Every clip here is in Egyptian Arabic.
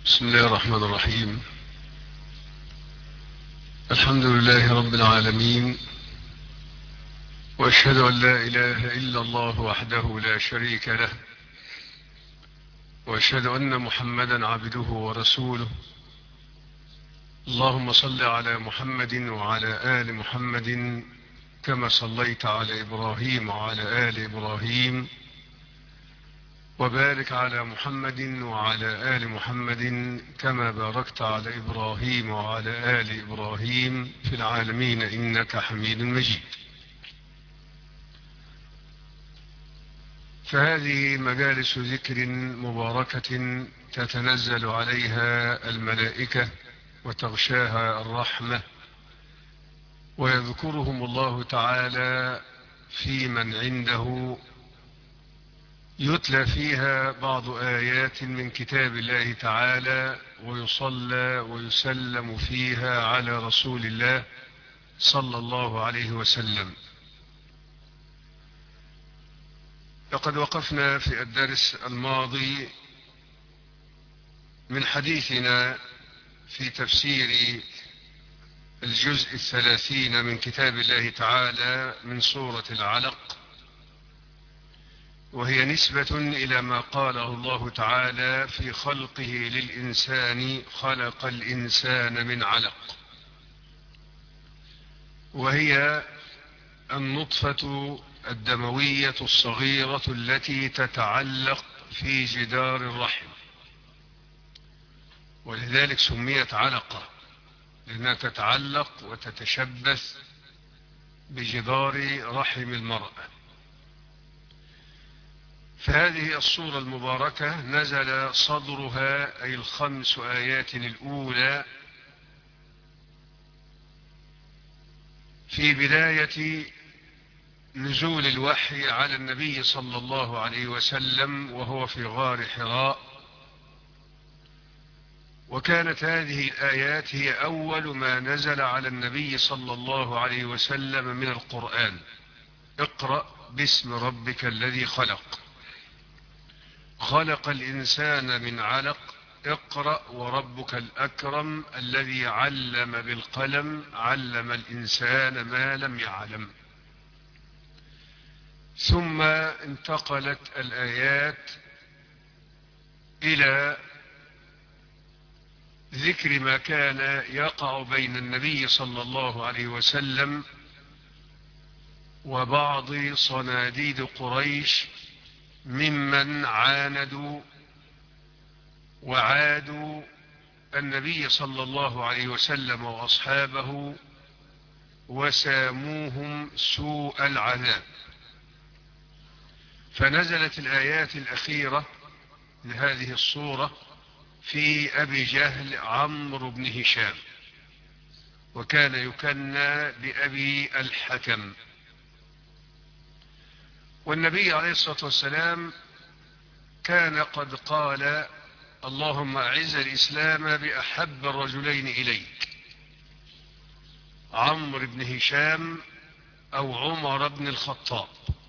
بسم الله الرحمن الرحيم الحمد لله رب العالمين واشهد ان لا اله الا الله وحده لا شريك له واشهد ان محمدا عبده ورسوله اللهم صل على محمد وعلى ال محمد كما صليت على ابراهيم وعلى ال ابراهيم وبارك على محمد وعلى آل محمد كما باركت على إبراهيم وعلى آل إبراهيم في العالمين إنك حميد مجيد فهذه مجالس ذكر مباركة تتنزل عليها الملائكة وتغشاها الرحمة ويذكرهم الله تعالى في من عنده يتلى فيها بعض آيات من كتاب الله تعالى ويصلى ويسلم فيها على رسول الله صلى الله عليه وسلم لقد وقفنا في الدرس الماضي من حديثنا في تفسير الجزء الثلاثين من كتاب الله تعالى من سورة العلق وهي نسبة إلى ما قاله الله تعالى في خلقه للإنسان خلق الإنسان من علق وهي النطفة الدموية الصغيرة التي تتعلق في جدار الرحم ولذلك سميت علقة لأنها تتعلق وتتشبث بجدار رحم المرأة فهذه الصورة المباركة نزل صدرها أي الخمس آيات الأولى في بداية نزول الوحي على النبي صلى الله عليه وسلم وهو في غار حراء وكانت هذه الآيات هي أول ما نزل على النبي صلى الله عليه وسلم من القرآن اقرأ باسم ربك الذي خلق خلق الإنسان من علق اقرأ وربك الأكرم الذي علم بالقلم علم الإنسان ما لم يعلم ثم انتقلت الآيات إلى ذكر ما كان يقع بين النبي صلى الله عليه وسلم وبعض صناديد قريش ممن عاندوا وعادوا النبي صلى الله عليه وسلم وأصحابه وساموهم سوء العذاب فنزلت الآيات الأخيرة لهذه الصورة في أبي جهل عمرو بن هشام وكان يكنى بأبي الحكم والنبي عليه الصلاة والسلام كان قد قال اللهم أعز الإسلام بأحب الرجلين إليك عمرو بن هشام أو عمر بن الخطاب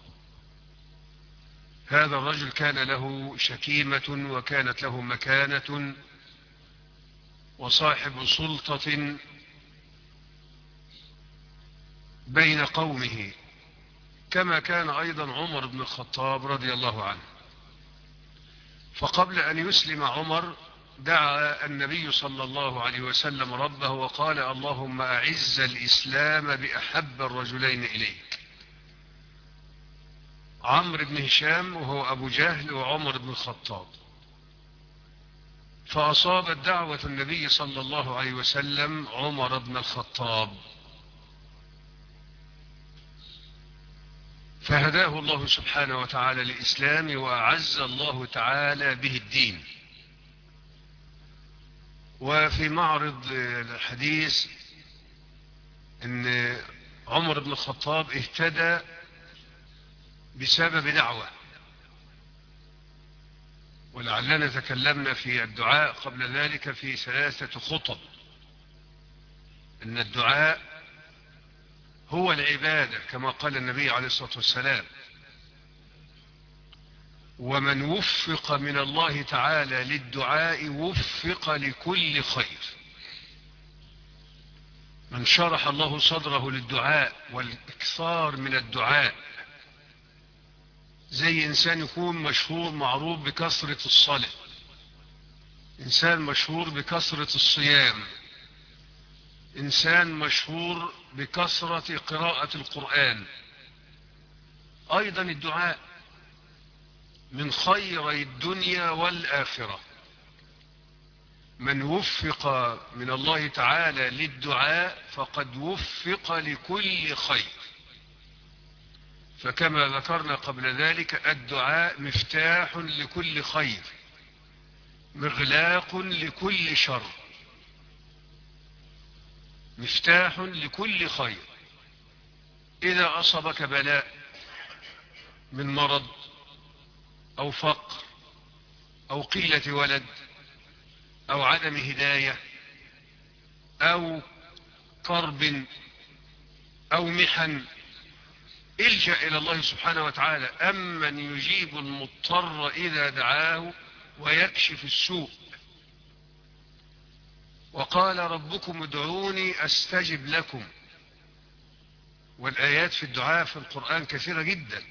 هذا الرجل كان له شكيمة وكانت له مكانة وصاحب سلطة بين قومه كما كان أيضا عمر بن الخطاب رضي الله عنه فقبل أن يسلم عمر دعا النبي صلى الله عليه وسلم ربه وقال اللهم أعز الإسلام بأحب الرجلين إليك عمرو بن هشام وهو أبو جهل وعمر بن الخطاب فأصابت دعوة النبي صلى الله عليه وسلم عمر بن الخطاب فهداه الله سبحانه وتعالى للإسلام وأعز الله تعالى به الدين وفي معرض الحديث ان عمر بن الخطاب اهتدى بسبب دعوة ولعلنا تكلمنا في الدعاء قبل ذلك في ثلاثة خطب ان الدعاء هو العبادة كما قال النبي عليه الصلاة والسلام ومن وفق من الله تعالى للدعاء وفق لكل خير من شرح الله صدره للدعاء والاكثار من الدعاء زي انسان يكون مشهور معروف بكثرة الصلاة انسان مشهور بكثرة الصيام انسان مشهور بكثرة قراءة القرآن ايضا الدعاء من خيري الدنيا والآخرة من وفق من الله تعالى للدعاء فقد وفق لكل خير فكما ذكرنا قبل ذلك الدعاء مفتاح لكل خير مغلاق لكل شر مفتاح لكل خير إذا أصبك بلاء من مرض أو فقر أو قلة ولد أو عدم هداية أو كرب أو محن الجأ إلى الله سبحانه وتعالى أمن يجيب المضطر إذا دعاه ويكشف السوء وقال ربكم ادعوني أستجب لكم والآيات في الدعاء في القرآن كثيرة جدا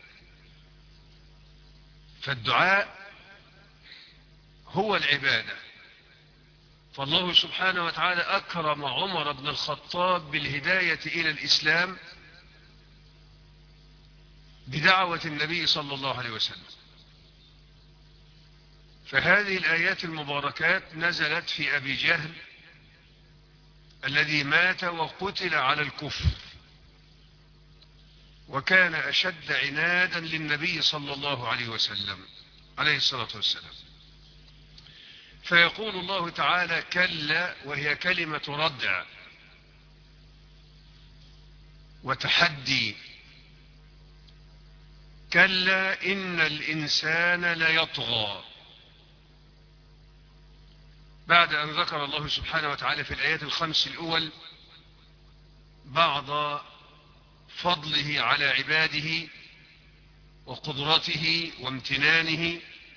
فالدعاء هو العبادة فالله سبحانه وتعالى أكرم عمر بن الخطاب بالهداية إلى الإسلام بدعوة النبي صلى الله عليه وسلم فهذه الآيات المباركات نزلت في أبي جهل الذي مات وقتل على الكفر وكان أشد عنادا للنبي صلى الله عليه وسلم عليه الصلاة والسلام فيقول الله تعالى كلا وهي كلمة ردع وتحدي كلا إن الإنسان ليطغى بعد أن ذكر الله سبحانه وتعالى في الآيات الخمس الأول بعض فضله على عباده وقدرته وامتنانه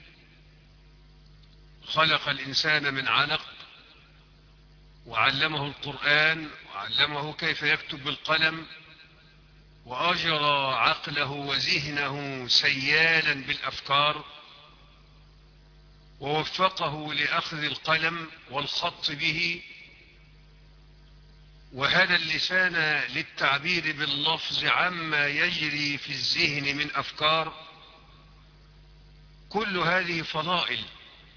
خلق الإنسان من علق وعلمه القرآن وعلمه كيف يكتب بالقلم وأجرى عقله وذهنه سيالا بالأفكار ووفقه لأخذ القلم والخط به وهدى اللسان للتعبير باللفظ عما يجري في الذهن من أفكار كل هذه فضائل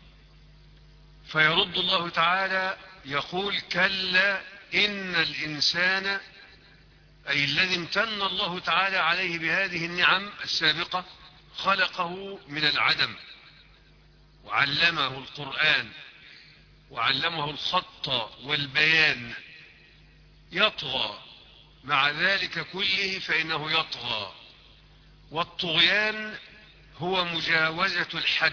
فيرد الله تعالى يقول كلا إن الإنسان أي الذي امتن الله تعالى عليه بهذه النعم السابقة خلقه من العدم وعلمه القرآن وعلمه الخط والبيان يطغى مع ذلك كله فإنه يطغى والطغيان هو مجاوزة الحد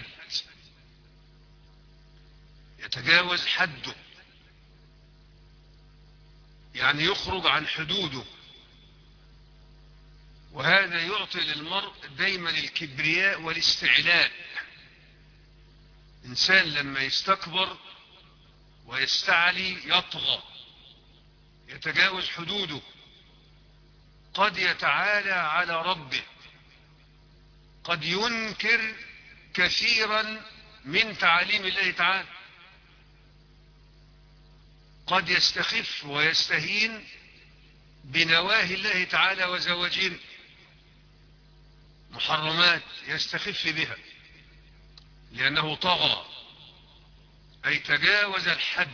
يتجاوز حده يعني يخرج عن حدوده وهذا يعطي للمرء دايما الكبرياء والاستعلاء إنسان لما يستكبر ويستعلي يطغى يتجاوز حدوده قد يتعالى على ربه قد ينكر كثيرا من تعاليم الله تعالى قد يستخف ويستهين بنواهي الله تعالى وزواجره محرمات يستخف بها لأنه طغى أي تجاوز الحد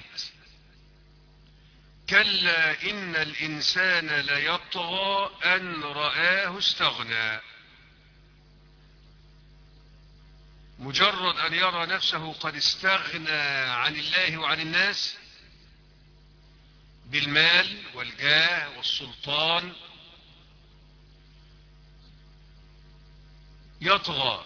كلا إن الإنسان ليطغى أن رآه استغنى مجرد أن يرى نفسه قد استغنى عن الله وعن الناس بالمال والجاه والسلطان يطغى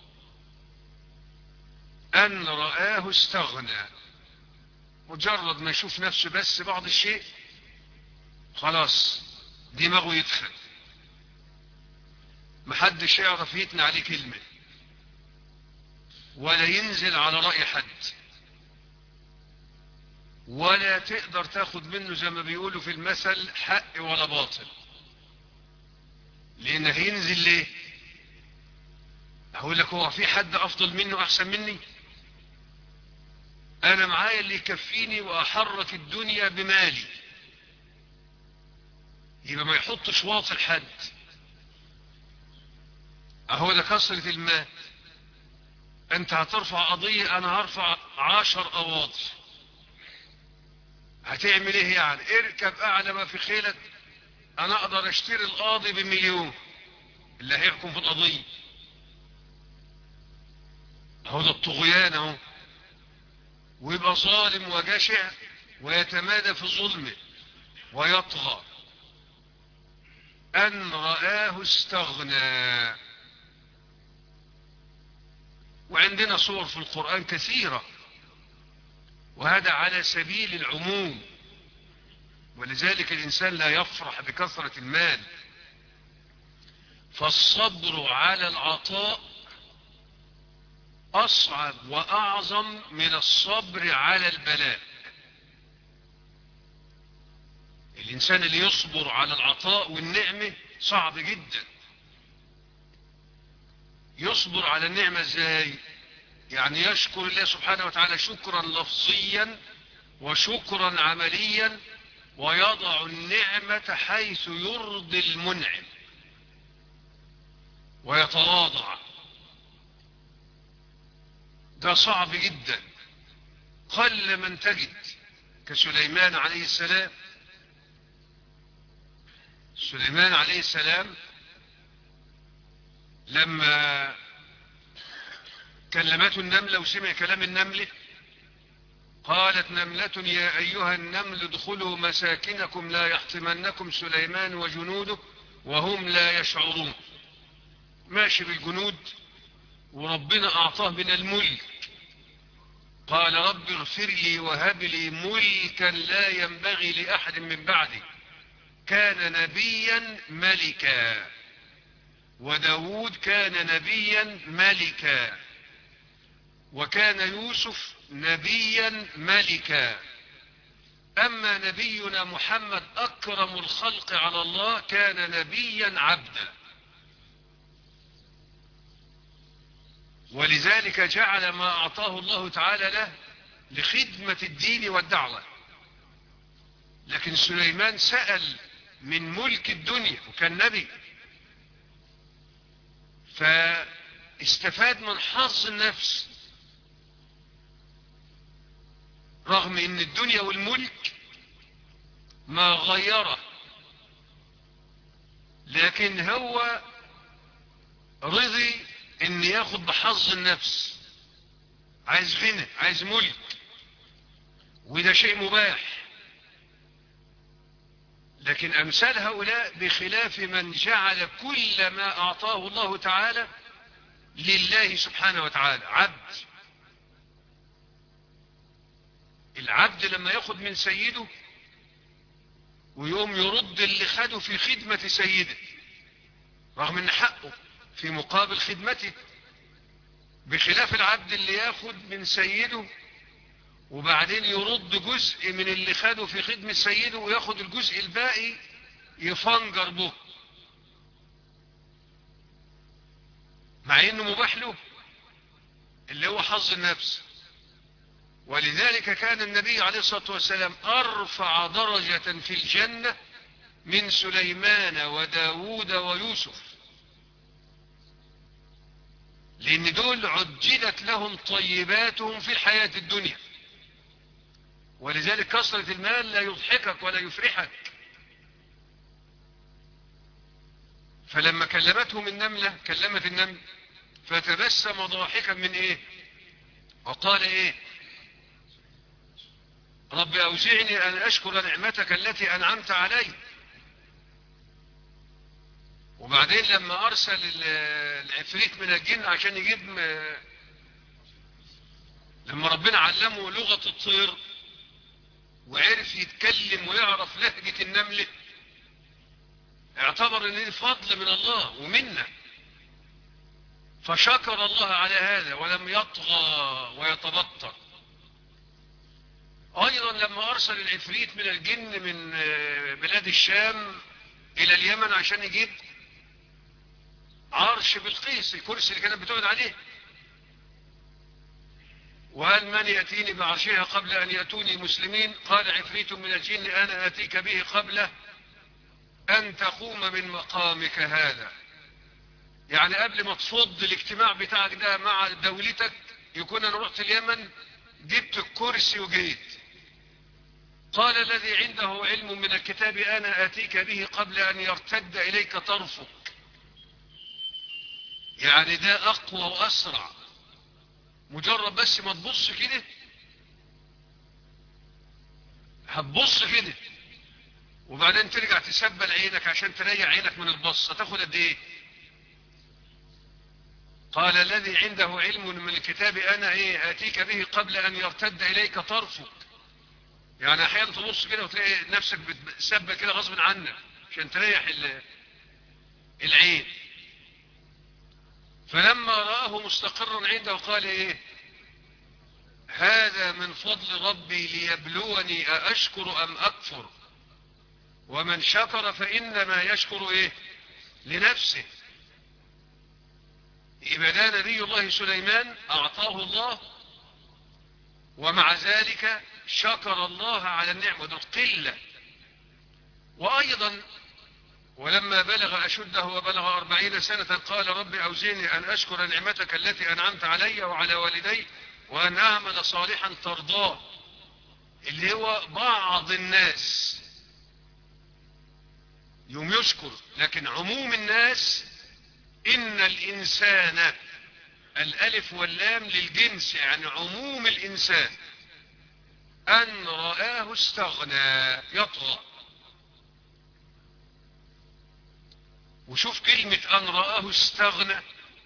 أن رآه استغنى مجرد ما يشوف نفسه بس بعض الشيء خلاص دماغه يدخل محدش يعرف يتنى عليه كلمة ولا ينزل على رأي حد ولا تقدر تاخد منه زي ما بيقولوا في المثل حق ولا باطل لان هينزل ليه اقول لك هو في حد افضل منه احسن مني انا معايا اللي يكفيني واحرك الدنيا بمالي يبقى ما يحطش واطل حد اهو ده كسرة المال انت هترفع قضية انا هرفع عشر اواطي هتعمل ايه يعني اركب اعلى ما في خيلك انا اقدر اشتري القاضي بمليون اللي هيحكم في القضية اهو ده الطغيان اهو ويبقى ظالم وجشع ويتمادى في ظلمه ويطغى ان رآه استغنى وعندنا صور في القرآن كثيرة وهذا على سبيل العموم ولذلك الإنسان لا يفرح بكثرة المال فالصبر على العطاء أصعب وأعظم من الصبر على البلاء الإنسان اللي يصبر على العطاء والنعمة صعب جدا يصبر على النعمة ازاي يعني يشكر الله سبحانه وتعالى شكرا لفظيا وشكرا عمليا ويضع النعمة حيث يرضي المنعم ويتواضع ده صعب جدا قل من تجد كسليمان عليه السلام سليمان عليه السلام لما كلمته النملة وسمع كلام النملة قالت نملة يا أيها النمل ادخلوا مساكنكم لا يحطمنكم سليمان وجنوده وهم لا يشعرون ماشي بالجنود وربنا أعطاه من الملك قال رب اغفر لي وهب لي ملكا لا ينبغي لأحد من بعدي كان نبيا ملكا وداود كان نبيا ملكا وكان يوسف نبيا ملكا أما نبينا محمد أكرم الخلق على الله كان نبيا عبدا ولذلك جعل ما أعطاه الله تعالى له لخدمة الدين والدعوة لكن سليمان سأل من ملك الدنيا وكان نبي فاستفاد من حظ النفس رغم ان الدنيا والملك ما غيره لكن هو رضي ان ياخد بحظ النفس عايز غنى عايز ملك وده شيء مباح لكن امثال هؤلاء بخلاف من جعل كل ما اعطاه الله تعالى لله سبحانه وتعالى عبد العبد لما ياخد من سيده ويوم يرد اللي خده في خدمة سيده رغم ان حقه في مقابل خدمته بخلاف العبد اللي ياخد من سيده وبعدين يرد جزء من اللي خده في خدمة سيده وياخد الجزء الباقي يفنجر به مع انه مباح له اللي هو حظ النفس ولذلك كان النبي عليه الصلاة والسلام أرفع درجة في الجنة من سليمان وداود ويوسف لأن دول عجلت لهم طيباتهم في الحياة الدنيا ولذلك كثرة المال لا يضحكك ولا يفرحك فلما كلمتهم النملة كلمت النمل فتبسم ضاحكا من ايه وقال ايه رب أوزعني أن أشكر نعمتك التي أنعمت علي وبعدين لما أرسل العفريت من الجن عشان يجيب لما ربنا علمه لغة الطير وعرف يتكلم ويعرف لهجة النملة اعتبر ان دي فضل من الله ومنه فشكر الله على هذا ولم يطغى ويتبطر ايضا لما ارسل العفريت من الجن من بلاد الشام الى اليمن عشان يجيب عرش بلقيس الكرسي اللي كانت بتقعد عليه وهل من يأتيني بعرشها قبل أن يأتوني مسلمين قال عفريت من الجن أنا آتيك به قبل أن تقوم من مقامك هذا يعني قبل ما تفض الاجتماع بتاعك ده مع دولتك يكون أنا رحت اليمن جبت الكرسي وجيت قال الذي عنده علم من الكتاب أنا آتيك به قبل أن يرتد إليك طرفك يعني ده أقوى وأسرع مجرد بس ما تبص كده هتبص كده وبعدين ترجع تسبل عينك عشان تريح عينك من البص هتاخد قد ايه قال الذي عنده علم من الكتاب انا ايه اتيك به قبل ان يرتد اليك طرفك يعني احيانا تبص كده وتلاقي نفسك بتسبل كده غصب عنك عشان تريح العين فلما رآه مستقرا عنده قال ايه هذا من فضل ربي ليبلوني أأشكر أم أكفر ومن شكر فإنما يشكر ايه لنفسه يبقى ده نبي الله سليمان أعطاه الله ومع ذلك شكر الله على النعمة القلة وأيضا ولما بلغ أشده وبلغ أربعين سنة قال رب أوزيني أن أشكر نعمتك التي أنعمت علي وعلى والدي وأن أعمل صالحا ترضاه اللي هو بعض الناس يوم يشكر لكن عموم الناس إن الإنسان الألف واللام للجنس يعني عموم الإنسان أن رآه استغنى يطغى وشوف كلمة أن رآه استغنى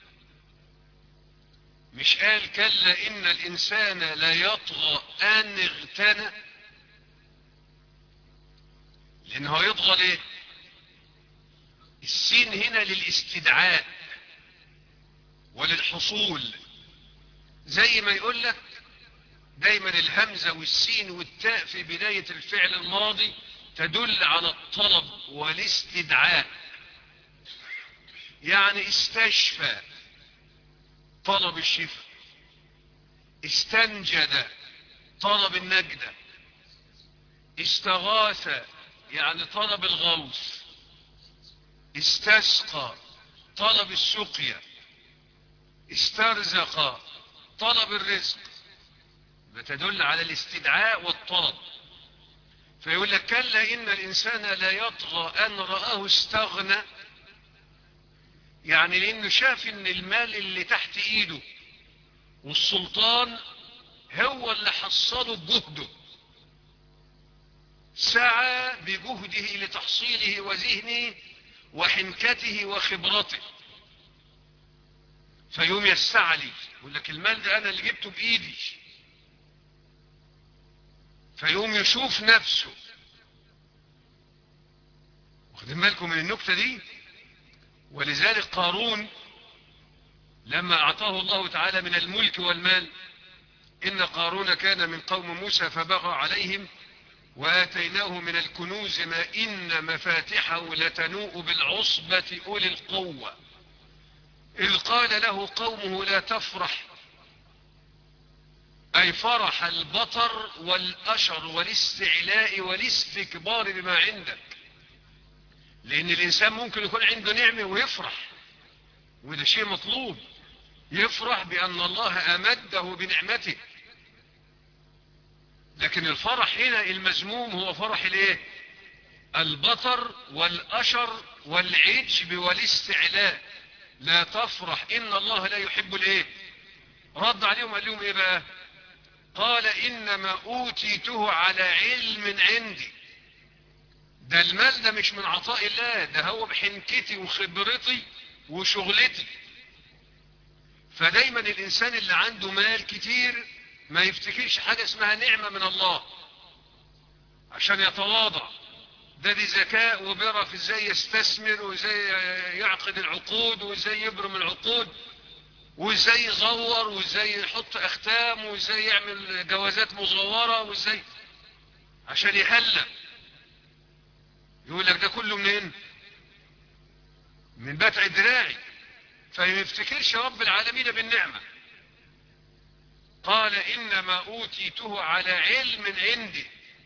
مش قال كلا إن الإنسان لا يطغى أن اغتنى لأنه يطغى ليه السين هنا للاستدعاء وللحصول زي ما يقول لك دايما الهمزة والسين والتاء في بداية الفعل الماضي تدل على الطلب والاستدعاء يعني استشفى طلب الشفاء استنجد طلب النجدة استغاث يعني طلب الغوث استسقى طلب السقيا استرزق طلب الرزق بتدل على الاستدعاء والطلب فيقول لك كلا إن الإنسان لا يطغى أن رآه استغنى يعني لأنه شاف إن المال اللي تحت إيده والسلطان هو اللي حصله بجهده سعى بجهده لتحصيله وذهنه وحنكته وخبرته فيوم يستعلي يقول لك المال ده أنا اللي جبته بإيدي فيوم يشوف نفسه واخدين بالكم من النكتة دي ولذلك قارون لما أعطاه الله تعالى من الملك والمال إن قارون كان من قوم موسى فبغى عليهم وآتيناه من الكنوز ما إن مفاتحه لتنوء بالعصبة أولي القوة إذ قال له قومه لا تفرح أي فرح البطر والأشر والاستعلاء والاستكبار بما عندك لأن الإنسان ممكن يكون عنده نعمة ويفرح وده شيء مطلوب يفرح بأن الله أمده بنعمته لكن الفرح هنا المزموم هو فرح الايه البطر والأشر والعجب والاستعلاء لا تفرح إن الله لا يحب الايه رد عليهم قال لهم ايه بقى قال إنما أوتيته على علم عندي ده المال ده مش من عطاء الله ده هو بحنكتي وخبرتي وشغلتي فدايما الإنسان اللي عنده مال كتير ما يفتكرش حاجة اسمها نعمة من الله عشان يتواضع ده دي ذكاء وبيعرف ازاي يستثمر وازاي يعقد العقود وازاي يبرم العقود وازاي يزور وازاي يحط اختام وازاي يعمل جوازات مزورة وازاي عشان يهلأ يقول لك ده كله منين من بتع دراعي فما يفتكرش رب العالمين بالنعمة قال انما اوتيته على علم عندي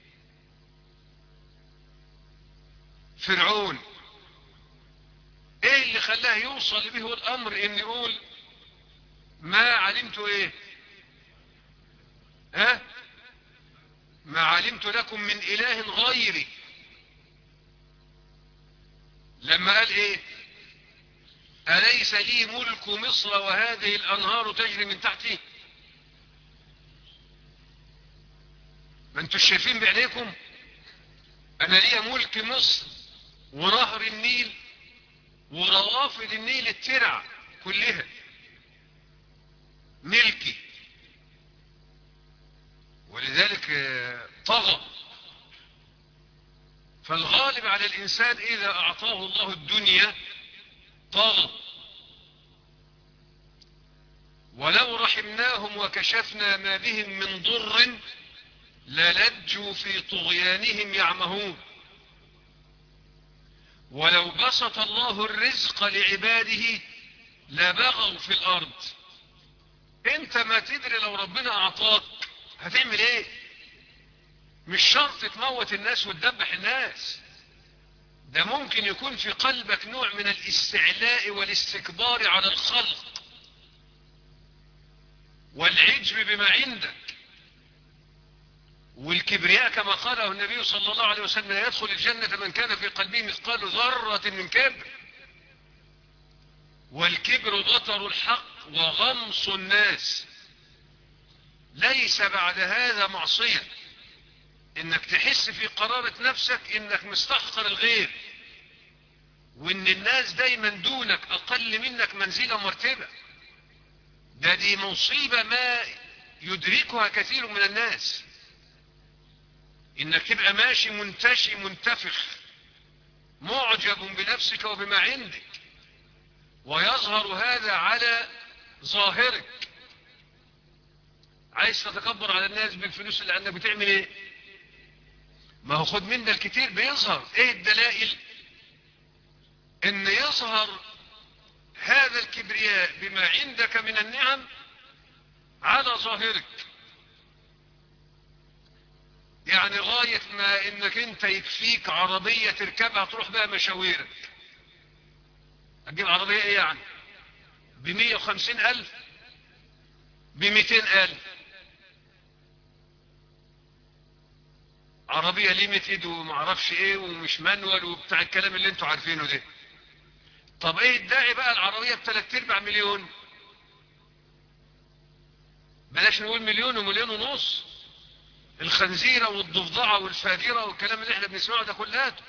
فرعون ايه اللي خلاه يوصل به الامر ان يقول ما علمت ايه ها ما علمت لكم من اله غيري لما قال ايه اليس لي ملك مصر وهذه الانهار تجري من تحتي ما انتوا شايفين بعينيكم انا ليا ملك مصر ونهر النيل وروافد النيل الترع كلها ملكي ولذلك طغى فالغالب على الإنسان إذا أعطاه الله الدنيا طغى ولو رحمناهم وكشفنا ما بهم من ضر للجوا في طغيانهم يعمهون ولو بسط الله الرزق لعباده لبغوا في الأرض انت ما تدري لو ربنا أعطاك هتعمل ايه مش شرط تموت الناس وتدبح الناس ده ممكن يكون في قلبك نوع من الاستعلاء والاستكبار على الخلق والعجب بما عندك والكبرياء كما قاله النبي صلى الله عليه وسلم لا يدخل الجنة من كان في قلبه مثقال ذرة من كبر والكبر بطر الحق وغمص الناس ليس بعد هذا معصية انك تحس في قرارة نفسك انك مستحقر الغير وان الناس دايما دونك اقل منك منزلة مرتبة ده دي مصيبة ما يدركها كثير من الناس انك تبقى ماشي منتشي منتفخ معجب بنفسك وبما عندك ويظهر هذا على ظاهرك عايز تتكبر على الناس بالفلوس اللي عندك بتعمل ايه ما هو خد منا الكتير بيظهر ايه الدلائل ان يظهر هذا الكبرياء بما عندك من النعم على ظاهرك يعني غاية ما انك انت يكفيك عربية تركبها تروح بها مشاويرك هتجيب عربية ايه يعني بمية وخمسين الف بميتين الف عربية ليميتد ومعرفش ايه ومش مانوال وبتاع الكلام اللي انتوا عارفينه ده طب ايه الداعي بقى العربية بثلاث ارباع مليون بلاش نقول مليون ومليون ونص الخنزيرة والضفدعة والفاجرة والكلام اللي احنا بنسمعه ده كلاته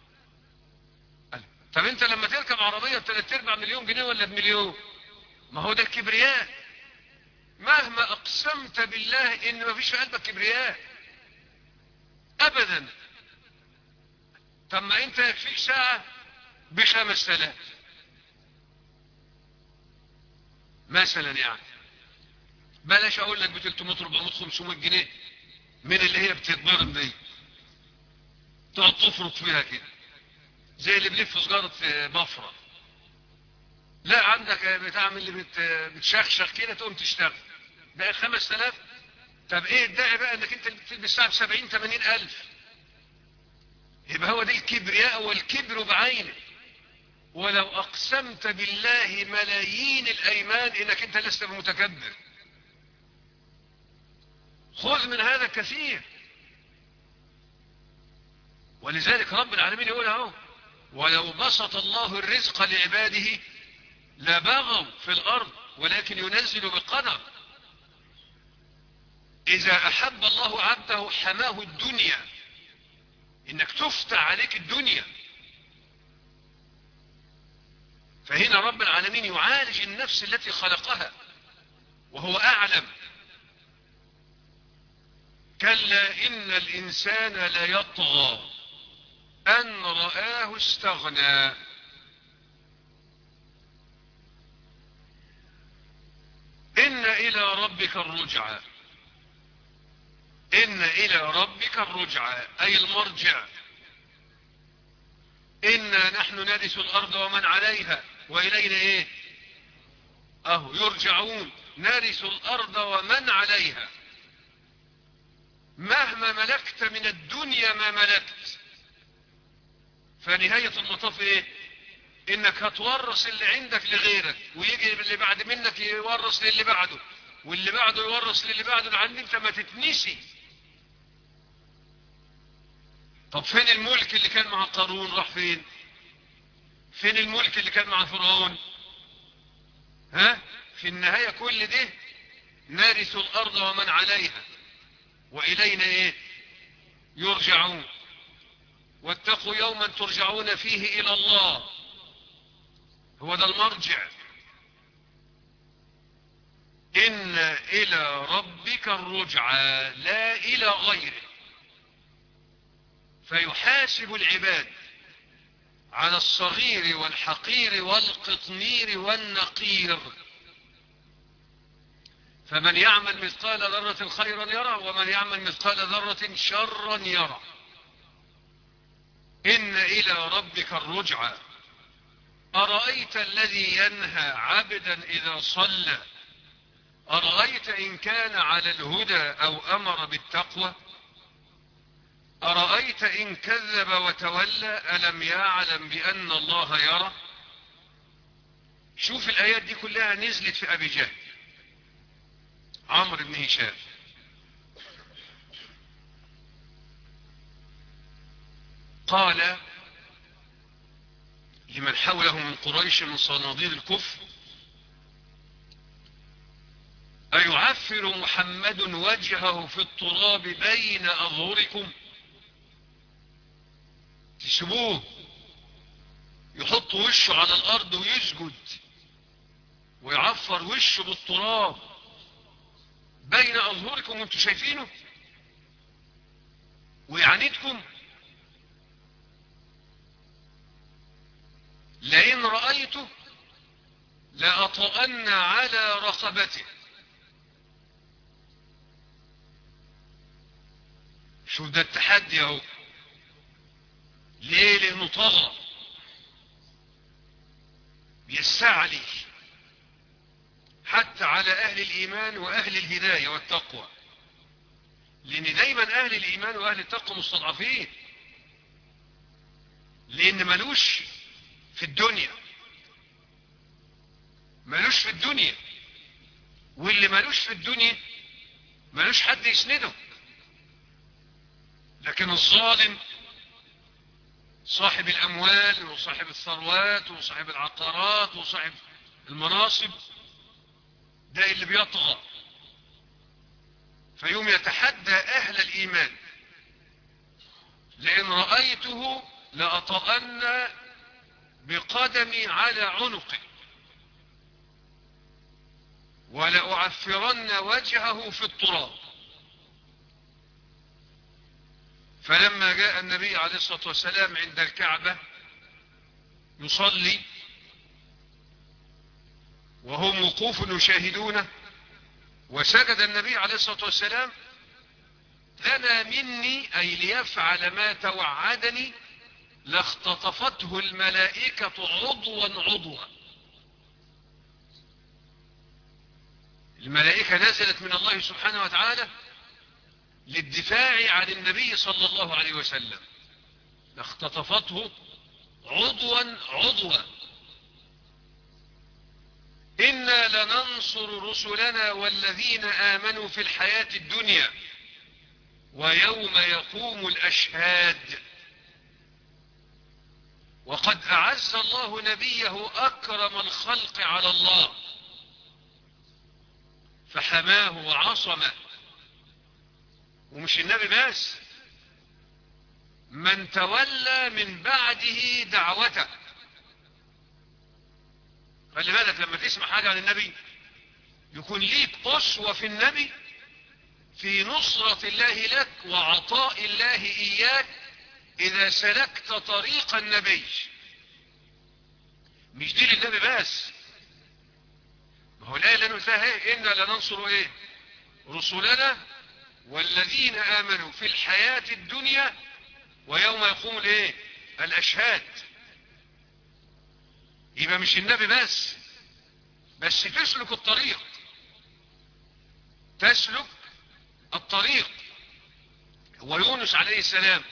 طب انت لما تركب عربية بثلاث ارباع مليون جنيه ولا بمليون ما هو ده الكبرياء مهما اقسمت بالله ان ما فيش في قلبك كبرياء ابدا طب ما انت يكفيك ساعة بخمس تلاف مثلا يعني بلاش اقول لك ب 300 400 500 جنيه من اللي هي بتتضرب دي تقعد تفرط فيها كده زي اللي بلف سجارة بفرة لا عندك بتعمل اللي بت... بتشخشخ كده تقوم تشتغل بقى 5000 طب ايه الداعي بقى انك انت بتلبس ساعة ب 70 80 الف يبقى هو ده الكبرياء والكبر بعينه ولو اقسمت بالله ملايين الايمان انك انت لست بمتكبر خذ من هذا كثير ولذلك رب العالمين يقول اهو ولو بسط الله الرزق لعباده لبغوا في الارض ولكن ينزل بقدر اذا احب الله عبده حماه الدنيا انك تفتح عليك الدنيا فهنا رب العالمين يعالج النفس التي خلقها وهو اعلم كلا ان الانسان ليطغى ان رآه استغنى إن إلى ربك الرجعى إن إلى ربك الرجعى أي المرجع إنا نحن نرث الأرض ومن عليها وإلينا إيه أهو يرجعون نرث الأرض ومن عليها مهما ملكت من الدنيا ما ملكت فنهاية المطاف إيه إنك هتورث اللي عندك لغيرك ويجي اللي بعد منك يورث للي بعده واللي بعده يورث للي بعده لعند انت ما تتنسي طب فين الملك اللي كان مع قارون راح فين فين الملك اللي كان مع فرعون ها في النهاية كل ده نارث الأرض ومن عليها وإلينا إيه يرجعون واتقوا يوما ترجعون فيه إلى الله هو ده المرجع إن إلى ربك الرجعى لا إلى غيره فيحاسب العباد على الصغير والحقير والقطمير والنقير فمن يعمل مثقال ذرة خيرا يرى ومن يعمل مثقال ذرة شرا يرى إن إلى ربك الرجعى أرأيت الذي ينهى عبدا إذا صلى أرأيت إن كان على الهدى أو أمر بالتقوى أرأيت إن كذب وتولى ألم يعلم بأن الله يرى شوف الآيات دي كلها نزلت في أبي جهل عمرو بن هشام قال لمن حوله من قريش من صناديد الكفر أيعفر محمد وجهه في التراب بين أظهركم تسيبوه يحط وشه على الأرض ويسجد ويعفر وشه بالتراب بين أظهركم وانتم شايفينه ويعاندكم لئن رأيته لأطأن على رقبته شوف ده التحدي اهو ليه لانه طغى بيستعلي حتى على اهل الايمان واهل الهداية والتقوى لان دايما اهل الايمان واهل التقوى مستضعفين لان ملوش في الدنيا ملوش في الدنيا واللي ملوش في الدنيا ملوش حد يسنده لكن الظالم صاحب الأموال وصاحب الثروات وصاحب العقارات وصاحب المناصب ده اللي بيطغى فيوم يتحدى أهل الإيمان لئن رأيته لأطأن بقدمي على عنقه ولأعفرن وجهه في التراب فلما جاء النبي عليه الصلاة والسلام عند الكعبة يصلي وهم وقوف يشاهدونه وسجد النبي عليه الصلاة والسلام لنا مني أي ليفعل ما توعدني لاختطفته الملائكة عضوا عضوا الملائكة نزلت من الله سبحانه وتعالى للدفاع عن النبي صلى الله عليه وسلم لاختطفته عضوا عضوا إنا لننصر رسلنا والذين آمنوا في الحياة الدنيا ويوم يقوم الأشهاد وقد أعز الله نبيه أكرم الخلق على الله فحماه وعصمه ومش النبي بس من تولى من بعده دعوته خلي بالك لما تسمع حاجة عن النبي يكون ليك أسوة في النبي في نصرة الله لك وعطاء الله إياك إذا سلكت طريق النبي مش دي للنبي بس ما هو الآية اللي نقولها ايه إنا لننصر ايه رسلنا والذين آمنوا في الحياة الدنيا ويوم يقوم الايه الأشهاد يبقى مش النبي بس بس تسلك الطريق تسلك الطريق ويونس عليه السلام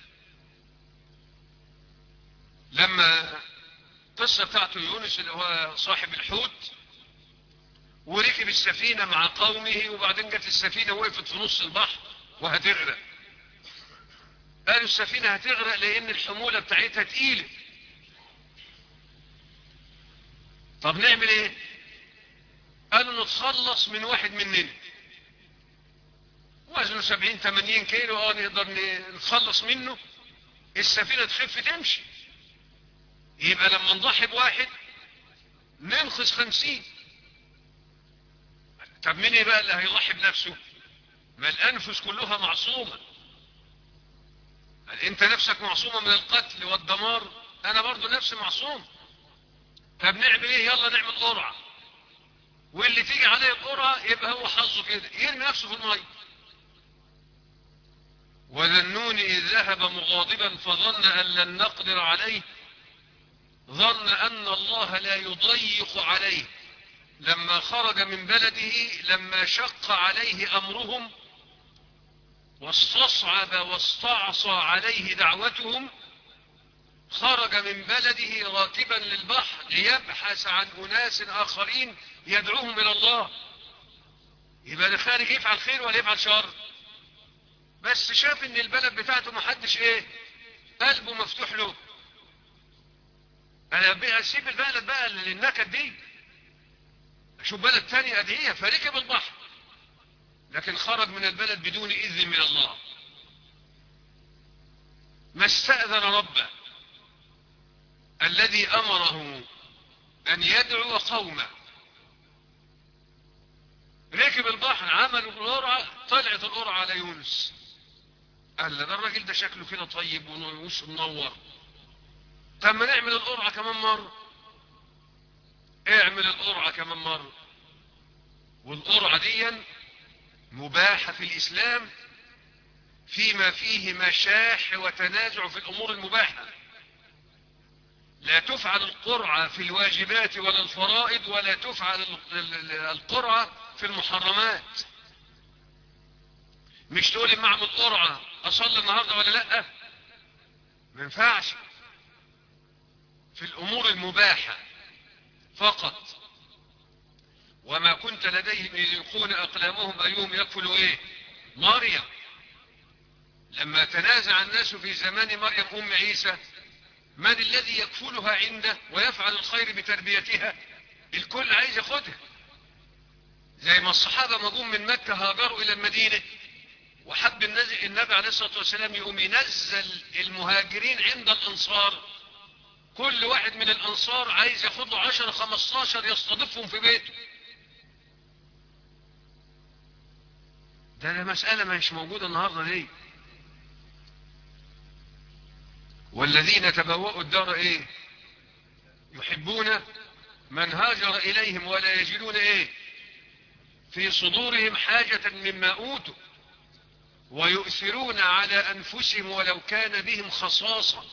لما القصة بتاعته يونس اللي هو صاحب الحوت وركب السفينة مع قومه وبعدين جت السفينة وقفت في نص البحر وهتغرق قالوا السفينة هتغرق لأن الحمولة بتاعتها تقيلة طب نعمل ايه قالوا نتخلص من واحد مننا وزنه سبعين تمانين كيلو اه نقدر نتخلص منه السفينة تخف تمشي يبقى لما نضحي بواحد ننقذ خمسين طب مين ايه بقى اللي هيضحي بنفسه ما الانفس كلها معصومة انت نفسك معصومة من القتل والدمار انا برضو نفسي معصوم طب نعمل ايه يلا نعمل قرعة واللي تيجي عليه القرعة يبقى هو حظه كده يرمي نفسه في المية وذنون إذ ذهب مغاضبا فظن أن لن نقدر عليه ظن أن الله لا يضيق عليه لما خرج من بلده لما شق عليه أمرهم واستصعب واستعصى عليه دعوتهم خرج من بلده راكبا للبحر ليبحث عن أناس آخرين يدعوهم إلى الله يبقى ده خارج يفعل خير ولا يفعل شر بس شاف ان البلد بتاعته محدش ايه قلبه مفتوح له انا اسيب البلد بقى للنكد دي اشوف بلد تاني ادعيها فركب البحر لكن خرج من البلد بدون اذن من الله ما استأذن ربه الذي امره ان يدعو قومه ركب البحر عملوا القرعة طلعت القرعة على يونس قال ده الراجل ده شكله كده طيب ووشه منور طب ما نعمل القرعة كمان مرة اعمل القرعة كمان مرة والقرعة دي مباحة في الإسلام فيما فيه مشاح وتنازع في الأمور المباحة لا تفعل القرعة في الواجبات ولا الفرائض ولا تفعل القرعة في المحرمات مش تقول ما اعمل قرعة اصلي النهاردة ولا لا ما ينفعش في الامور المباحة فقط وما كنت لديهم يلقون اقلامهم ايهم يكفل ايه مريم لما تنازع الناس في زمان مريم ام عيسى من الذي يكفلها عنده ويفعل الخير بتربيتها الكل عايز ياخدها زي ما الصحابة ما جم من مكة هاجروا إلى المدينة وحب النبي عليه الصلاة والسلام يقوم ينزل المهاجرين عند الأنصار كل واحد من الأنصار عايز ياخد له 10 15 يستضيفهم في بيته ده, ده مسألة مش موجودة النهاردة دي والذين تبوأوا الدار ايه يحبون من هاجر إليهم ولا يجدون ايه في صدورهم حاجة مما أوتوا ويؤثرون على أنفسهم ولو كان بهم خصاصة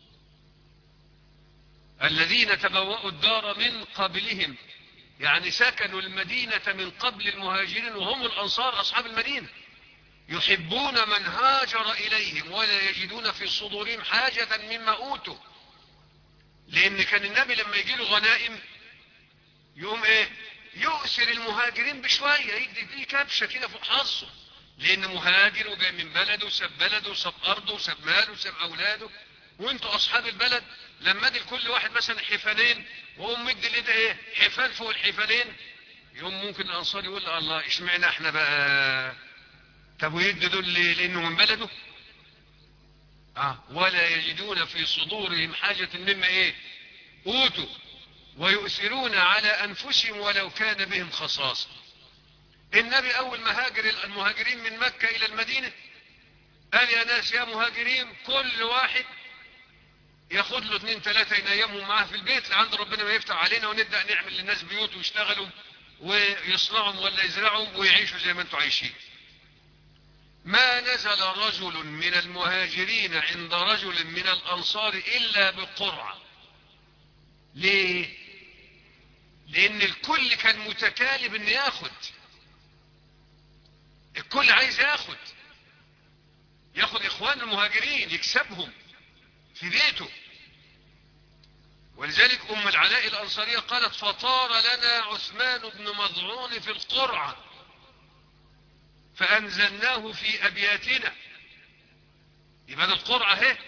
الذين تبوأوا الدار من قبلهم يعني سكنوا المدينة من قبل المهاجرين وهم الأنصار أصحاب المدينة يحبون من هاجر إليهم ولا يجدون في صدورهم حاجة مما أوتوا لأن كان النبي لما يجي له غنائم يقوم إيه يؤثر المهاجرين بشوية يدي فيه كبشة كده فوق حظه لأن مهاجر وجاي من بلده وساب بلده وساب أرضه وساب ماله وساب أولاده وانتوا أصحاب البلد لما ادي لكل واحد مثلا حفانين وهم مدي اللي ده ايه حفان فوق الحفانين يوم ممكن الأنصار يقول الله اشمعنا احنا بقى طب ويدي دول لأنه من بلده آه ولا يجدون في صدورهم حاجة مما ايه اوتوا ويؤثرون على أنفسهم ولو كان بهم خصاصة النبي أول ما هاجر المهاجرين من مكة إلى المدينة قال يا ناس يا مهاجرين كل واحد ياخد له اثنين ثلاثة ينيمهم معاه في البيت لعند ربنا ما يفتح علينا ونبدأ نعمل للناس بيوت ويشتغلوا ويصنعهم ولا يزرعهم ويعيشوا زي ما انتم عايشين ما نزل رجل من المهاجرين عند رجل من الأنصار إلا بقرعة ليه لأن الكل كان متكالب أن ياخد الكل عايز ياخد ياخد إخوان المهاجرين يكسبهم في بيته ولذلك أم العلاء الأنصارية قالت فطار لنا عثمان بن مضعون في القرعة فأنزلناه في أبياتنا يبقى القرعة اهي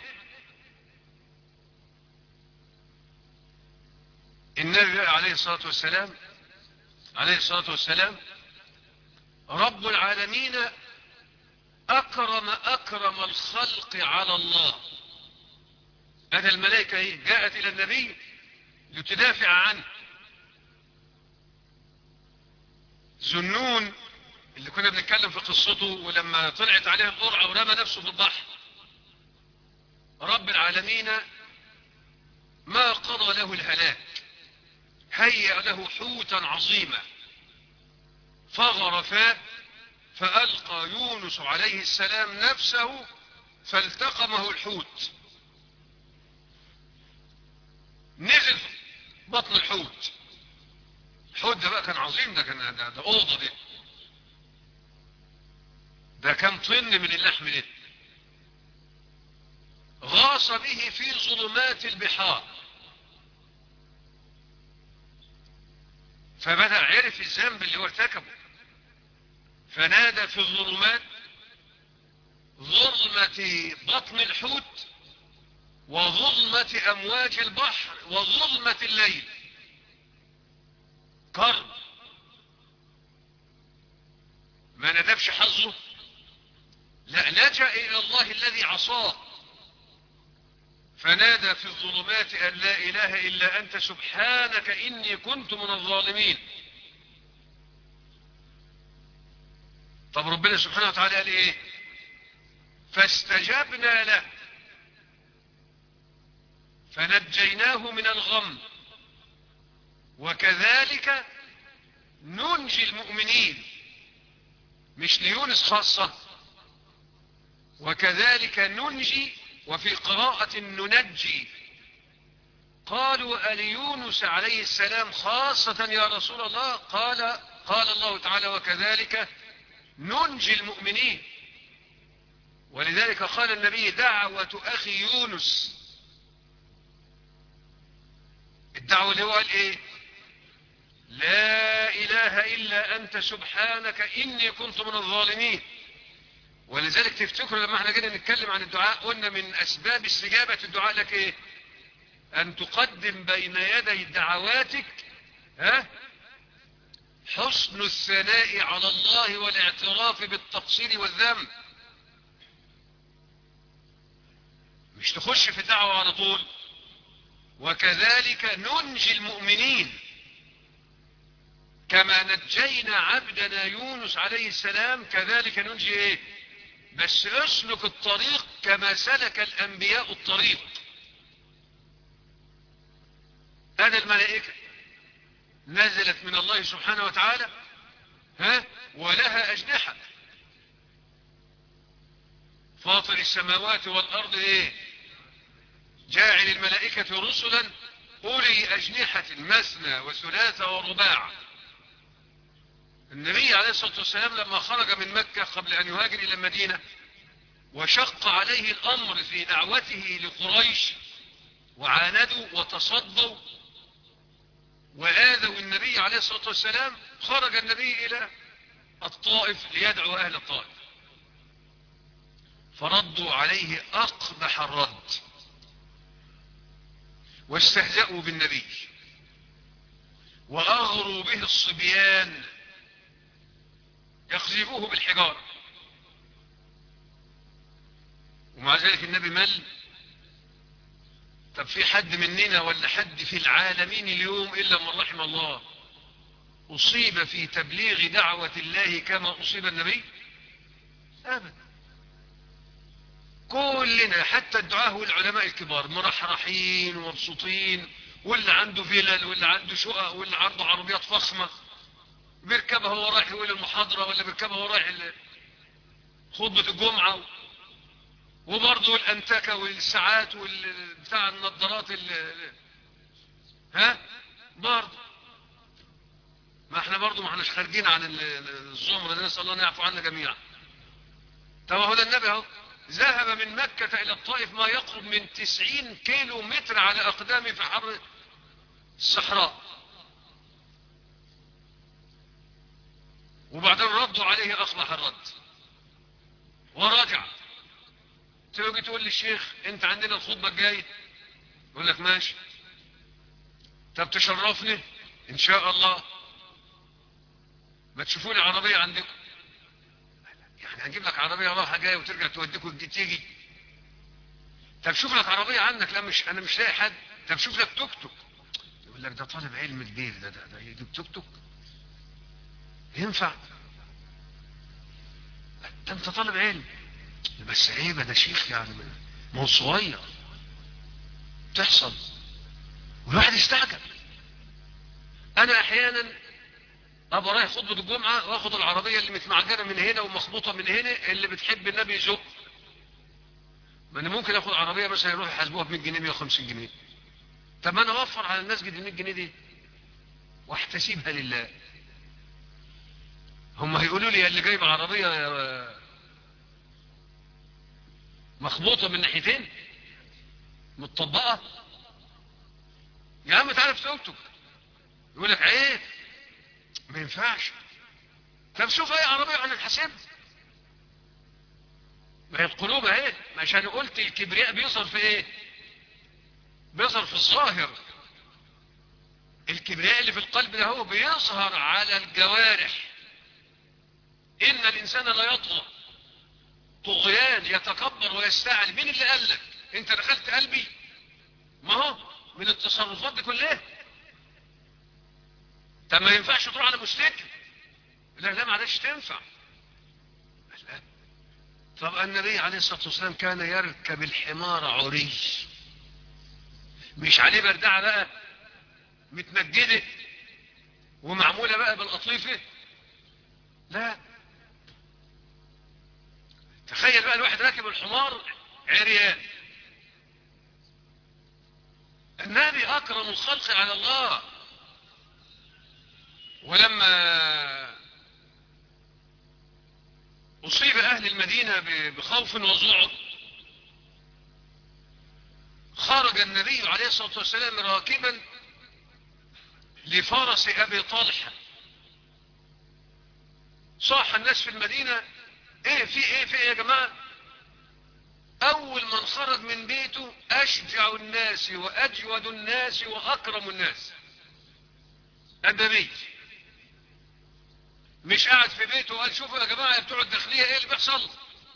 النبي عليه الصلاة والسلام عليه الصلاة والسلام رب العالمين أكرم أكرم الخلق على الله هذا الملائكة ايه جاءت إلى النبي لتدافع عنه ذنون اللي كنا بنتكلم في قصته ولما طلعت عليه القرعة ورمى نفسه في البحر رب العالمين ما قضى له الهلاك هيأ له حوتا عظيما فغرفا فألقى يونس عليه السلام نفسه فالتقمه الحوت نزل بطن الحوت الحوت ده بقى كان عظيم ده كان ده, ده أوضة ده ده كان طن من اللحم ده غاص به في ظلمات البحار فبدأ عرف الذنب اللي هو ارتكبه فنادى في الظلمات ظلمة بطن الحوت وظلمة أمواج البحر وظلمة الليل كرب ما ندبش حظه لا لجأ إلى الله الذي عصاه فنادى في الظلمات أن لا إله إلا أنت سبحانك إني كنت من الظالمين طب ربنا سبحانه وتعالى قال إيه فاستجبنا له فنجيناه من الغم وكذلك ننجي المؤمنين مش ليونس خاصة وكذلك ننجي وفي قراءة ننجي قالوا أليونس عليه السلام خاصة يا رسول الله قال قال الله تعالى وكذلك ننجي المؤمنين ولذلك قال النبي دعوة أخي يونس الدعوة اللي هو قال ايه لا اله الا انت سبحانك اني كنت من الظالمين ولذلك تفتكروا لما احنا جينا نتكلم عن الدعاء قلنا من اسباب استجابة الدعاء لك ايه ان تقدم بين يدي دعواتك ها حسن الثناء على الله والاعتراف بالتقصير والذنب مش تخش في الدعوة على طول وكذلك ننجي المؤمنين كما نجينا عبدنا يونس عليه السلام كذلك ننجي ايه بس اسلك الطريق كما سلك الانبياء الطريق هذا الملائكة نزلت من الله سبحانه وتعالى ها ولها اجنحة فاطر السماوات والارض ايه جاعل الملائكة رسلا أولي أجنحة مثنى وثلاث ورباع النبي عليه الصلاة والسلام لما خرج من مكة قبل أن يهاجر إلى المدينة وشق عليه الأمر في دعوته لقريش وعاندوا وتصدوا وآذوا النبي عليه الصلاة والسلام خرج النبي إلى الطائف ليدعو أهل الطائف فردوا عليه أقبح الرد واستهزأوا بالنبي وأغروا به الصبيان يقذفوه بالحجارة ومع ذلك النبي مل طب في حد مننا ولا حد في العالمين اليوم إلا من رحم الله أصيب في تبليغ دعوة الله كما أصيب النبي أبدا كلنا حتى الدعاة والعلماء الكبار مرحرحين ومبسوطين واللي عنده فلل واللي عنده شقق واللي عنده عربيات فخمة بيركبها وهو رايح يقول المحاضرة ولا بيركبها وهو رايح ال- خطبة الجمعة وبرضه الأنتكة والساعات والبتاع النظارات ال- ها برضه ما احنا برضه ما احناش خارجين عن ال- ال- الزمرة دي نسأل الله ان يعفو عنا جميعا طب هو ده النبي اهو ذهب من مكة إلى الطائف ما يقرب من تسعين كيلو متر على أقدامه في حر الصحراء وبعدين ردوا عليه أصلح الرد ورجع تيجي تقول للشيخ انت عندنا الخطبة الجاية يقول لك ماشي طب تشرفني ان شاء الله ما تشوفوا لي عربية عندكم يعني هنجيب لك عربية رايحة جاية وترجع توديكم تيجي طب شوف لك عربية عندك لا مش انا مش لاقي حد طب شوف لك توك توك يقول لك ده طالب علم كبير ده ده, ده يجيب توك توك ينفع ده انت طالب علم بس عيبة ده شيخ يعني ما هو صغير تحصل والواحد يستعجب انا احيانا ابقى رايح خطبة الجمعة واخد العربية اللي متمعجنة من هنا ومخبوطة من هنا اللي بتحب النبي يزق ما انا ممكن اخد عربية مثلا يروح يحاسبوها ب 100 جنيه 150 جنيه طب ما انا اوفر على الناس جد 100 جنيه دي واحتسبها لله هم هيقولوا لي اللي جايب عربية مخبوطة من ناحيتين متطبقة يا عم تعالى في توك توك يقول لك عيب ما ينفعش طب شوف اي عربية عن الحساب ما هي القلوب اهي عشان قلت الكبرياء بيظهر في ايه بيظهر في الظاهر الكبرياء اللي في القلب ده هو بيظهر على الجوارح ان الانسان لا يطغى طغيان يتكبر ويستعلي مين اللي قال لك انت دخلت قلبي ما هو من التصرفات دي كلها طب ما ينفعش تروح على مشتكي لا لا معلش تنفع لا طب النبي عليه الصلاة والسلام كان يركب الحمار عري مش عليه بردعة بقى متنجدة ومعمولة بقى بالقطيفة لا تخيل بقى الواحد راكب الحمار عريان النبي أكرم الخلق على الله ولما أصيب أهل المدينة بخوف وذعر خرج النبي عليه الصلاة والسلام راكبا لفرس أبي طلحة صاح الناس في المدينة ايه في ايه في ايه يا جماعة اول من خرج من بيته اشجع الناس واجود الناس واكرم الناس النبي مش قاعد في بيته وقال شوفوا يا جماعة يا بتوع الداخلية ايه اللي بيحصل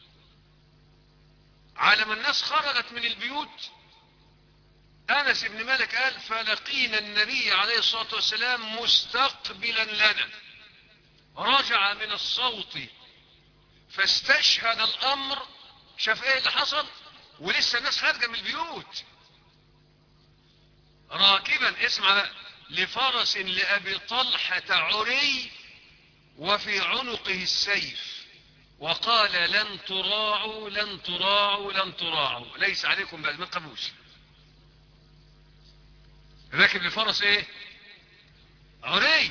على ما الناس خرجت من البيوت انس بن مالك قال فلقينا النبي عليه الصلاة والسلام مستقبلا لنا رجع من الصوت فاستشهد الامر شاف ايه اللي حصل ولسه الناس خارجه من البيوت راكبا اسمع بقى لفرس لابي طلحه عري وفي عنقه السيف وقال لن تراعوا لن تراعوا لن تراعوا ليس عليكم بل ما قبوش راكب لفرس ايه عري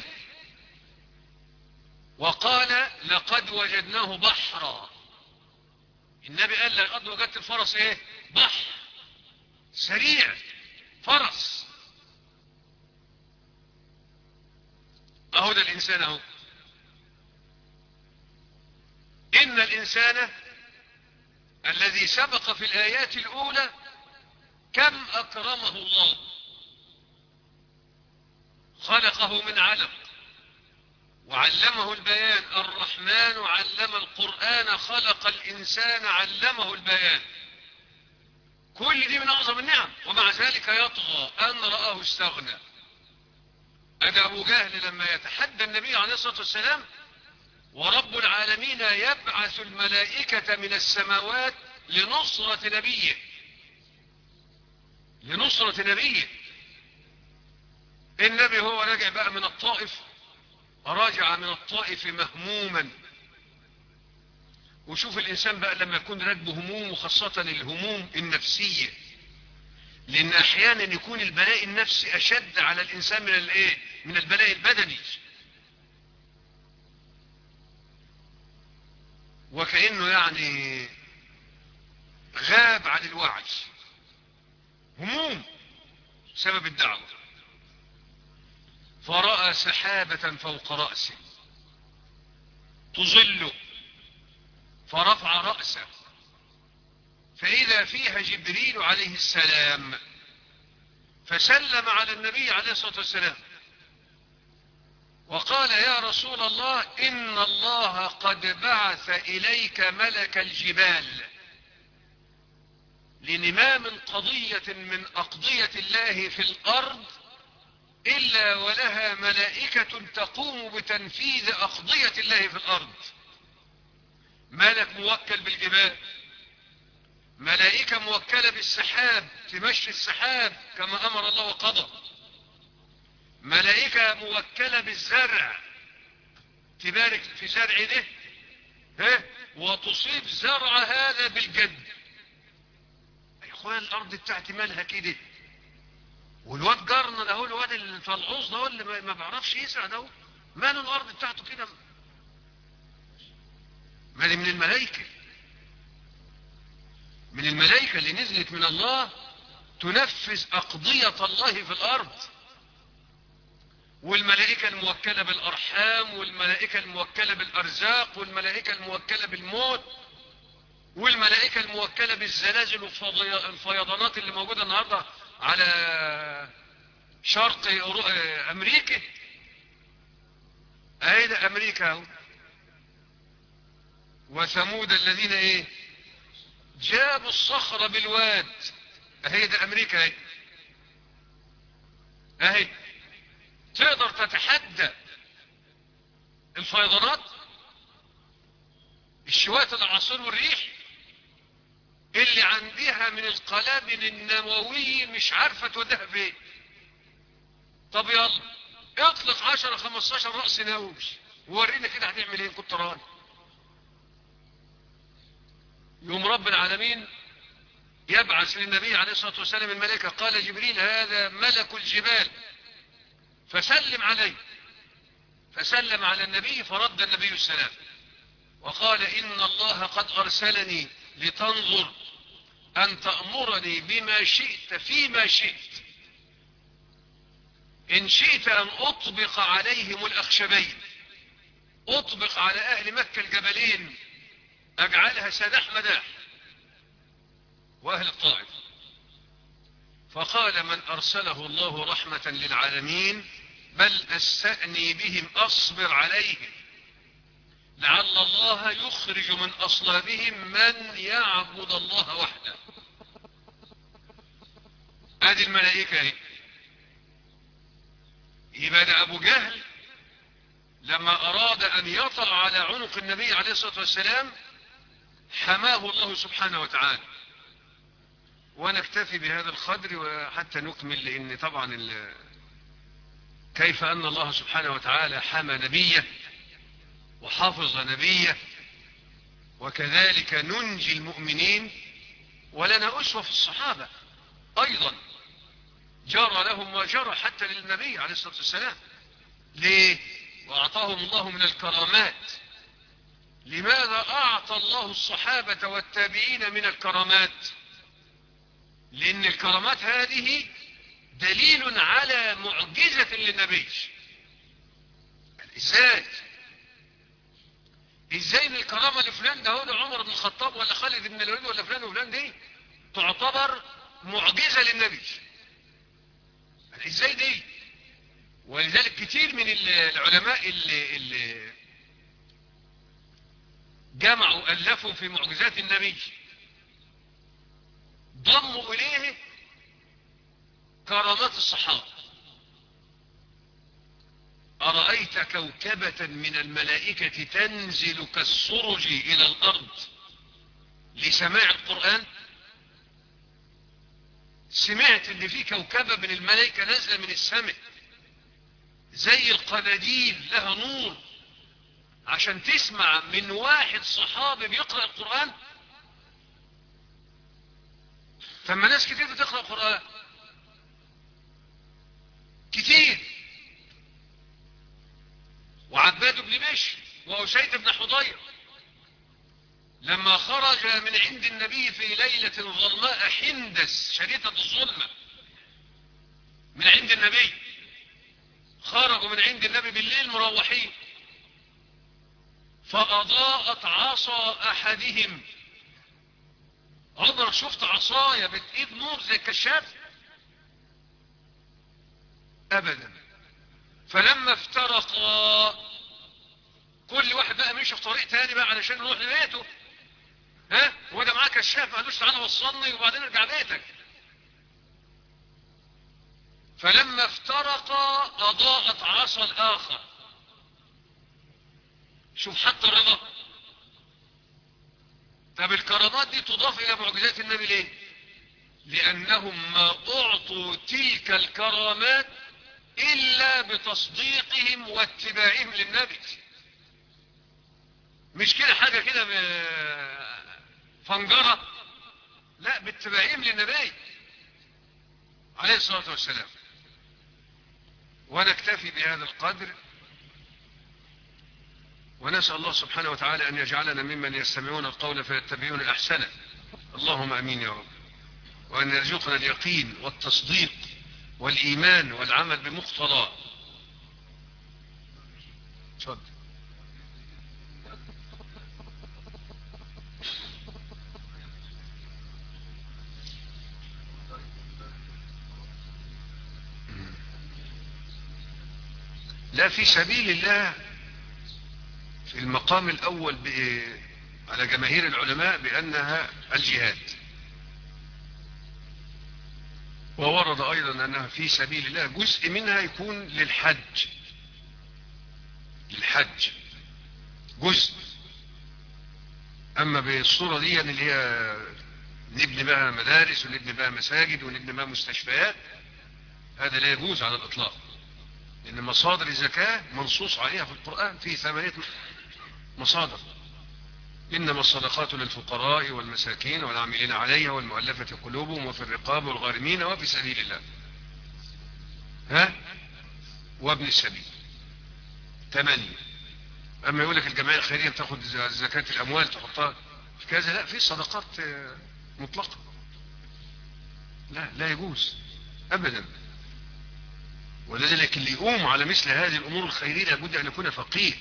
وقال لقد وجدناه بحرا النبي قال لقد وجدت الفرس ايه بحر سريع فرس اهو ده الانسان اهو ان الانسان الذي سبق في الايات الاولى كم اكرمه الله خلقه من علق وعلمه البيان الرحمن علم القرآن خلق الإنسان علمه البيان كل دي من أعظم النعم ومع ذلك يطغى أن رآه استغنى أدى أبو جهل لما يتحدى النبي عليه الصلاة والسلام ورب العالمين يبعث الملائكة من السماوات لنصرة نبيه لنصرة نبيه النبي هو راجع بقى من الطائف راجع من الطائف مهموما وشوف الإنسان بقى لما يكون راكبه هموم وخاصة الهموم النفسية لأن أحيانا يكون البلاء النفسي أشد على الإنسان من الإيه؟ من البلاء البدني وكأنه يعني غاب عن الوعي هموم سبب الدعوة فرأى سحابة فوق رأسه تظله فرفع رأسه فإذا فيها جبريل عليه السلام فسلم على النبي عليه الصلاة والسلام وقال يا رسول الله إن الله قد بعث إليك ملك الجبال لأن ما من قضية من أقضية الله في الأرض إلا ولها ملائكة تقوم بتنفيذ أقضية الله في الأرض ملك موكل بالجبال ملائكة موكلة بالسحاب تمشي السحاب كما أمر الله وقضى ملائكة موكلة بالزرع تبارك في زرع ده ها وتصيب زرع هذا بالجد يا اخوان الارض بتاعتي مالها كده والواد جارنا ده هو الواد الفلعوص ده هو اللي ما بيعرفش يسرع ده ماله الارض بتاعته كده مالي من الملائكة من الملائكة اللي نزلت من الله تنفذ أقضية الله في الأرض والملائكة الموكلة بالأرحام والملائكة الموكلة بالأرزاق والملائكة الموكلة بالموت والملائكة الموكلة بالزلازل والفيضانات اللي موجودة النهاردة على شرق أمريكا أهي ده أمريكا اهو وثمود الذين ايه جابوا الصخر بالواد اهي ده امريكا اهي اهي تقدر تتحدى الفيضانات الشوات العصير والريح اللي عندها من القلابن النووي مش عارفة توديها فين طب يلا اطلق عشرة خمستاشر رأس نووي وورينا كده هتعمل ايه كنت راني يوم رب العالمين يبعث للنبي عليه الصلاة والسلام الملائكة قال جبريل هذا ملك الجبال فسلم عليه فسلم على النبي فرد النبي السلام وقال إن الله قد أرسلني لتنظر أن تأمرني بما شئت فيما شئت إن شئت أن أطبق عليهم الأخشبين أطبق على أهل مكة الجبلين أجعلها سداح مداح وأهل الطائف فقال من أرسله الله رحمة للعالمين بل أستأني بهم أصبر عليهم لعل الله يخرج من أصلابهم من يعبد الله وحده هذه الملائكة هي يبقى أبو جهل لما أراد أن يطع على عنق النبي عليه الصلاة والسلام حماه الله سبحانه وتعالى ونكتفي بهذا القدر وحتى نكمل لأن طبعا كيف أن الله سبحانه وتعالى حمى نبيه وحافظ نبيه وكذلك ننجي المؤمنين ولنا أسوة في الصحابة أيضا جرى لهم ما جرى حتى للنبي عليه الصلاة والسلام ليه وأعطاهم الله من الكرامات لماذا أعطى الله الصحابة والتابعين من الكرامات لأن الكرامات هذه دليل على معجزة للنبي ازاي ازاي ان الكرامة لفلان ده هو عمر بن الخطاب ولا خالد بن الوليد ولا فلان وفلان دي تعتبر معجزة للنبي ازاي دي ولذلك كتير من العلماء اللي, اللي جمعوا ألفوا في معجزات النبي ضموا إليه كرامات الصحابة أرأيت كوكبة من الملائكة تنزل كالسرج إلى الأرض لسماع القرآن سمعت ان في كوكبة من الملائكة نازلة من السماء زي القناديل لها نور عشان تسمع من واحد صحابي بيقرأ القرآن فما ناس كتير بتقرأ القرآن كتير وعباد بن بشر وأسيد بن حضير لما خرج من عند النبي في ليلة ظلماء حندس شديدة الظلمة من عند النبي خرجوا من عند النبي بالليل مروحين فأضاءت عصا أحدهم عمر شفت عصاية بتقيد نور زي الكشاف أبدا فلما افترقا كل واحد بقى مشي في طريق تاني بقى علشان يروح لبيته ها هو ده معاه كشاف ما قالوش تعالى وصلني وبعدين ارجع بيتك فلما افترقا أضاءت عصا الآخر شوف حتى رضا طب الكرامات دي تضاف إلى معجزات النبي ليه لأنهم ما أعطوا تلك الكرامات إلا بتصديقهم واتباعهم للنبي مش كده حاجة كده فنجرة لا باتباعهم للنبي عليه الصلاة والسلام ونكتفي بهذا القدر ونسأل الله سبحانه وتعالى أن يجعلنا ممن يستمعون القول فيتبعون أحسنه اللهم أمين يا رب وأن يرزقنا اليقين والتصديق والإيمان والعمل بمقتضاه تفضل لا في سبيل الله في المقام الأول على جماهير العلماء بأنها الجهاد وورد أيضا أنها في سبيل الله جزء منها يكون للحج للحج جزء أما بالصورة دي يعني اللي هي نبني بقى مدارس ونبني بقى مساجد ونبني بقى مستشفيات هذا لا يجوز على الإطلاق لأن مصادر الزكاة منصوص عليها في القرآن في ثمانية مصادر إنما الصدقات للفقراء والمساكين والعاملين عليها والمؤلفة قلوبهم وفي الرقاب والغارمين وفي سبيل الله ها وابن السبيل ثمانية أما يقول لك الجمعية الخيرية بتاخد زكاة الأموال تحطها في كذا لا في صدقات مطلقة لا لا يجوز أبدا ولذلك اللي يقوم على مثل هذه الأمور الخيرية لابد أن يكون فقيه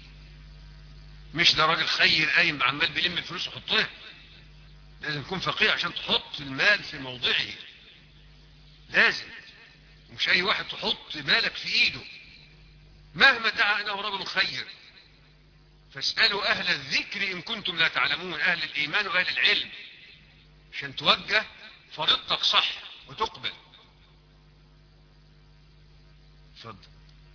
مش ده راجل خير قايم عمال بيلم الفلوس ويحطها لازم يكون فقيه عشان تحط المال في موضعه لازم مش اي واحد تحط مالك في ايده مهما دعا انه رجل خير فاسألوا اهل الذكر ان كنتم لا تعلمون اهل الايمان واهل العلم عشان توجه فريضتك صح وتقبل اتفضل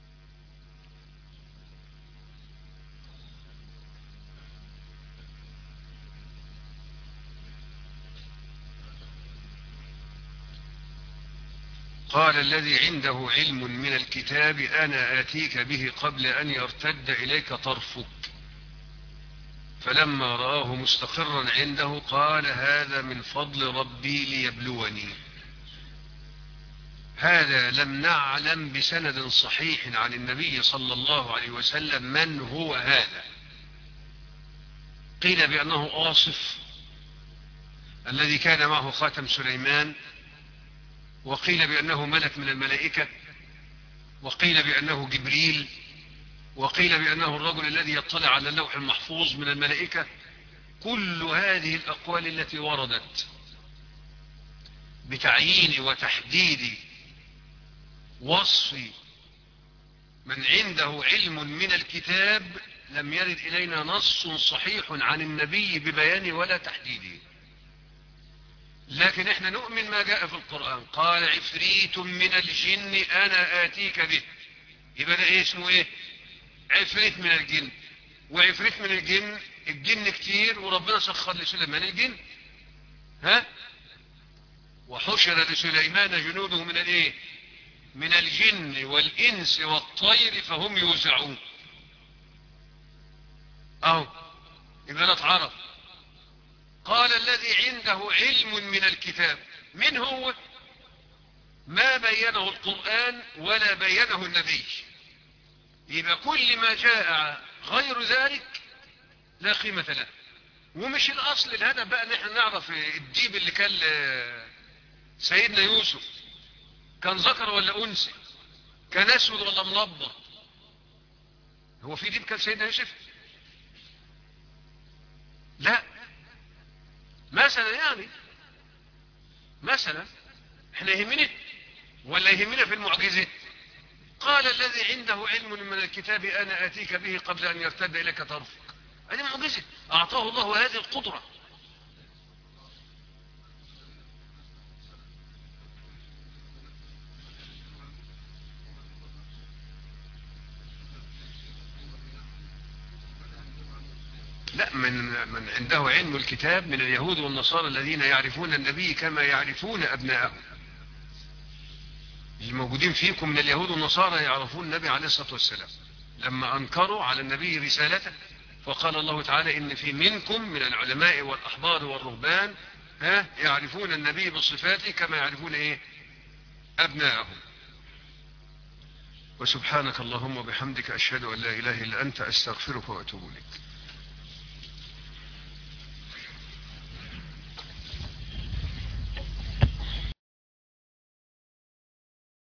قال الذي عنده علم من الكتاب أنا آتيك به قبل أن يرتد إليك طرفك فلما رآه مستقرا عنده قال هذا من فضل ربي ليبلوني هذا لم نعلم بسند صحيح عن النبي صلى الله عليه وسلم من هو هذا قيل بأنه آصف الذي كان معه خاتم سليمان وقيل بأنه ملك من الملائكة وقيل بأنه جبريل وقيل بأنه الرجل الذي يطلع على اللوح المحفوظ من الملائكة كل هذه الأقوال التي وردت بتعيين وتحديد وصف من عنده علم من الكتاب لم يرد إلينا نص صحيح عن النبي ببيان ولا تحديده لكن احنا نؤمن ما جاء في القرآن قال عفريت من الجن انا اتيك به يبقى ده ايه اسمه ايه عفريت من الجن وعفريت من الجن الجن كتير وربنا سخر لسليمان الجن ها وحشر لسليمان جنوده من الايه من الجن والإنس والطير فهم يوزعون أو يبقى اتعرف قال الذي عنده علم من الكتاب من هو ما بينه القرآن ولا بينه النبي يبقى كل ما جاء غير ذلك لا قيمة له ومش الأصل الهدف بقى ان احنا نعرف الديب اللي كان سيدنا يوسف كان ذكر ولا أنثى كان أسود ولا منبط هو في ديب كان سيدنا يوسف لا مثلا يعني مثلا احنا يهمنا ولا يهمنا في المعجزة قال الذي عنده علم من الكتاب أنا آتيك به قبل أن يرتد إليك طرفك هذه معجزة أعطاه الله هذه القدرة لا من من عنده علم الكتاب من اليهود والنصارى الذين يعرفون النبي كما يعرفون أبناءهم الموجودين فيكم من اليهود والنصارى يعرفون النبي عليه الصلاة والسلام لما أنكروا على النبي رسالته فقال الله تعالى إن في منكم من العلماء والأحبار والرهبان ها يعرفون النبي بصفاته كما يعرفون إيه أبناءهم وسبحانك اللهم وبحمدك أشهد أن لا إله إلا أنت أستغفرك وأتوب إليك